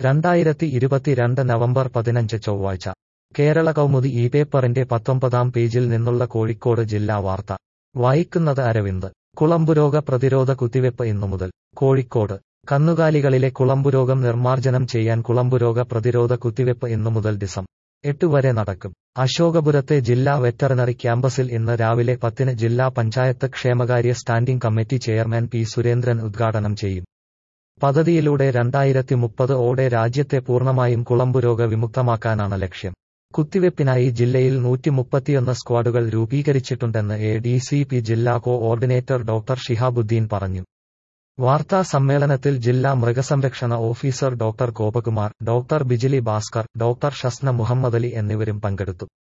രണ്ടായിരത്തി ഇരുപത്തിരണ്ട് നവംബർ പതിനഞ്ച് ചൊവ്വാഴ്ച കേരള കൗമുദി ഈ പേപ്പറിന്റെ പത്തൊമ്പതാം പേജിൽ നിന്നുള്ള കോഴിക്കോട് ജില്ലാ വാർത്ത വായിക്കുന്നത് അരവിന്ദ് കുളമ്പുരോഗ പ്രതിരോധ കുത്തിവെപ്പ് ഇന്നു മുതൽ കോഴിക്കോട് കന്നുകാലികളിലെ കുളമ്പുരോഗം നിർമ്മാർജ്ജനം ചെയ്യാൻ കുളമ്പുരോഗ പ്രതിരോധ കുത്തിവെപ്പ് ഇന്നു മുതൽ ഡിസം എട്ട് വരെ നടക്കും അശോകപുരത്തെ ജില്ലാ വെറ്ററിനറി ക്യാമ്പസിൽ ഇന്ന് രാവിലെ പത്തിന് ജില്ലാ പഞ്ചായത്ത് ക്ഷേമകാര്യ standing committee chairman P Surendran ഉദ്ഘാടനം ചെയ്യും പദ്ധതിയിലൂടെ രണ്ടായിരത്തി മുപ്പത് ഓടെ രാജ്യത്തെ പൂർണ്ണമായും കുളമ്പുരോഗ വിമുക്തമാക്കാനാണ് ലക്ഷ്യം കുത്തിവെപ്പിനായി ജില്ലയിൽ നൂറ്റി മുപ്പത്തിയൊന്ന് സ്ക്വാഡുകൾ രൂപീകരിച്ചിട്ടുണ്ടെന്ന് എ ഡി സി പി ജില്ലാ കോ ഓർഡിനേറ്റർ ഡോക്ടർ ഷിഹാബുദ്ദീൻ പറഞ്ഞു വാർത്താ സമ്മേളനത്തിൽ ജില്ലാ മൃഗസംരക്ഷണ officer doctor Gopakumar doctor Bijili Bhaskar doctor Shasna Muhammadali എന്നിവരും പങ്കെടുത്തു